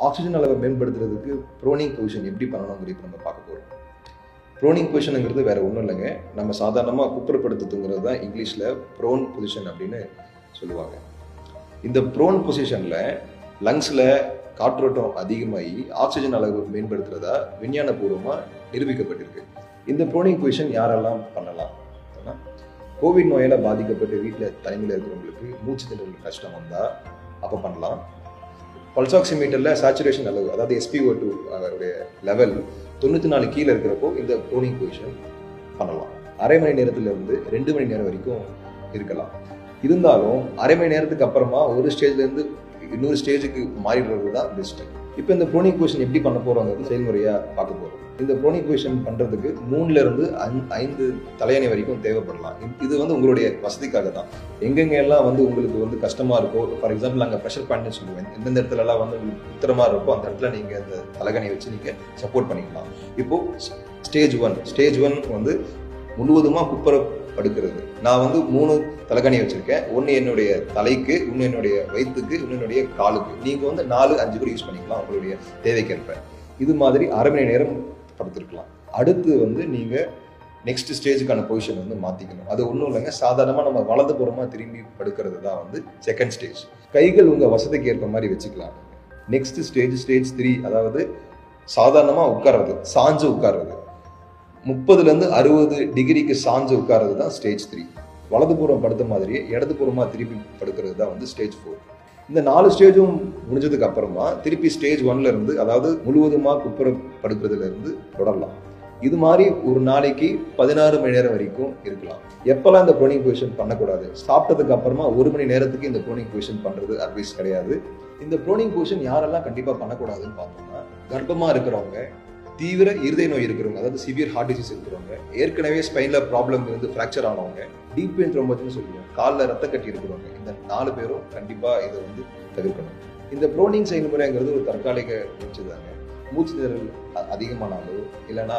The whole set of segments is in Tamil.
ஆக்சிஜன் அளவை மேம்படுத்துறதுக்கு ப்ரோனிங் பொசிஷன் எப்படி பண்ணணுங்கிறது நம்ம பார்க்க போகிறோம் ப்ரோனிங் பொசிஷனுங்கிறது வேற ஒன்றும் இல்லைங்க நம்ம சாதாரணமாக குப்புறப்படுத்து தூங்குறது தான் இங்கிலீஷில் ப்ரோன் பொசிஷன் அப்படின்னு சொல்லுவாங்க இந்த ப்ரோன் பொசிஷனில் லங்ஸில் காற்றோட்டம் அதிகமாகி ஆக்சிஜன் அளவு மேம்படுத்துறதா விஞ்ஞானபூர்வமாக நிரூபிக்கப்பட்டிருக்கு இந்த ப்ரோனிங் பொசிஷன் யாரெல்லாம் பண்ணலாம் அப்படின்னா, கோவிட் நோயால் பாதிக்கப்பட்டு வீட்டில் தனிமையில் இருக்கிறவங்களுக்கு மூச்சு திணறல் கஷ்டம் வந்தால் அப்போ பண்ணலாம் பல்சாக்சிமீட்டரில் சேச்சுரேஷன் அளவு அதாவது எஸ்பிஓ டூ அவருடைய லெவல் தொண்ணூற்றி நாலு கீழே இருக்கிறப்போ இந்த ப்ரோனிங் பொசிஷன் பண்ணலாம் அரை மணி நேரத்துல இருந்து ரெண்டு மணி நேரம் வரைக்கும் இருக்கலாம் இருந்தாலும் அரை மணி நேரத்துக்கு அப்புறமா ஒரு ஸ்டேஜ்லேருந்து இன்னொரு ஸ்டேஜுக்கு மாறிடுறது தான் பெஸ்ட் இப்போ இந்த ப்ரோனிக் பொசிஷன் எப்படி பண்ண போறோங்கிறது செயல்முறையாக பார்க்க போகிறோம் இந்த ப்ரோனிக் பொசிஷன் பண்ணுறதுக்கு மூணுல இருந்து ஐந்- ஐந்து தலையணை வரைக்கும் தேவைப்படலாம் இது- இது வந்து உங்களுடைய வசதிக்காக தான் எங்கெங்க எல்லாம் வந்து உங்களுக்கு வந்து கஷ்டமா இருக்கோ ஃபார் எக்ஸாம்பிள் அங்கே ப்ரெஷர் பாயிண்ட்னு சொல்லுவேன் எந்தெந்த இடத்துல எல்லாம் வந்து உங்களுக்கு உத்தரமா இருக்கோ அந்த இடத்துல நீங்க அந்த தலகணியை வச்சு நீங்க சப்போர்ட் பண்ணிக்கலாம் இப்போ ஸ்டேஜ் ஒன் ஸ்டேஜ் ஒன் வந்து முழுவதுமா குப்புற படுக்கிறது நான் வந்து மூணு தலகணி வச்சிருக்கேன் ஒன்று என்னுடைய தலைக்கு ஒன்று என்னுடைய வயிற்றுக்கு இன்னும் என்னுடைய காலுக்கு நீங்க வந்து நாலு அஞ்சு கூட யூஸ் பண்ணிக்கலாம் உங்களுடைய தேவைக்கேற்ப இது மாதிரி அரை மணி நேரம் படுத்திருக்கலாம் அடுத்து வந்து நீங்க நெக்ஸ்ட் ஸ்டேஜுக்கான பொசிஷன் வந்து மாத்திக்கணும் அது ஒன்றும் இல்லைங்க சாதாரணமாக நம்ம வலது புறமா திரும்பி படுக்கிறது தான் வந்து செகண்ட் ஸ்டேஜ் கைகள் உங்க வசதிக்கு ஏற்ப மாதிரி வச்சுக்கலாம் நெக்ஸ்ட் ஸ்டேஜ் ஸ்டேஜ் த்ரீ அதாவது சாதாரணமாக உட்கார்றது சாஞ்சு உட்கார்றது முப்பதுல இருந்து அறுபது டிகிரிக்கு சாஞ்சு உட்கார்றது தான் ஸ்டேஜ் த்ரீ வலதுபுறம் படுத்த மாதிரியே இடதுபுறமா திருப்பி படுக்கிறது தான் வந்து ஸ்டேஜ் ஃபோர் இந்த நாலு ஸ்டேஜும் முடிஞ்சதுக்கு அப்புறமா திருப்பி ஸ்டேஜ் ஒன்ல இருந்து அதாவது முழுவதுமா குப்புற படுக்கிறதுல இருந்து தொடரலாம் இது மாதிரி ஒரு நாளைக்கு பதினாறு மணி நேரம் வரைக்கும் இருக்கலாம் எப்பெல்லாம் இந்த ப்ரோனிங் பொசிஷன் பண்ணக்கூடாது சாப்பிட்டதுக்கு அப்புறமா ஒரு மணி நேரத்துக்கு இந்த ப்ரோனிங் பொசிஷன் பண்றது அட்வைஸ் கிடையாது இந்த ப்ரோனிங் பொசிஷன் யாரெல்லாம் கண்டிப்பா பண்ணக்கூடாதுன்னு பார்த்தோம்னா கர்ப்பமா இருக்கிறவங்க தீவிர இருதய நோய் இருக்கிறவங்க அதாவது சிவியர் ஹார்ட் டிசீஸ் இருக்கிறவங்க ஏற்கனவே ஸ்பைன்ல ப்ராப்ளம் இருந்து ஃப்ராக்சர் ஆனவங்க டீப் பெயின் த்ரோம்பஸ்னு சொல்லுவோம் காலில் ரத்த கட்டி இருக்கிறவங்க இந்த நாலு பேரும் கண்டிப்பா இதை வந்து தவிர்க்கணும் இந்த ப்ரோனிங் செயல்முறைங்கிறது ஒரு தற்காலிக மூச்சு தாங்க மூச்சு திணறல் அ- அதிகமானாலோ இல்லைன்னா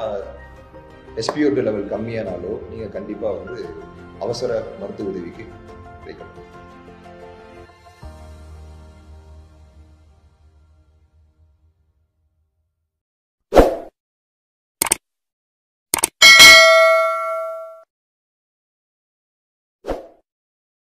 எஸ்பிஓ லெவல் கம்மியானாலோ நீங்க கண்டிப்பா வந்து அவசர மருத்துவ உதவிக்கு வைக்கணும்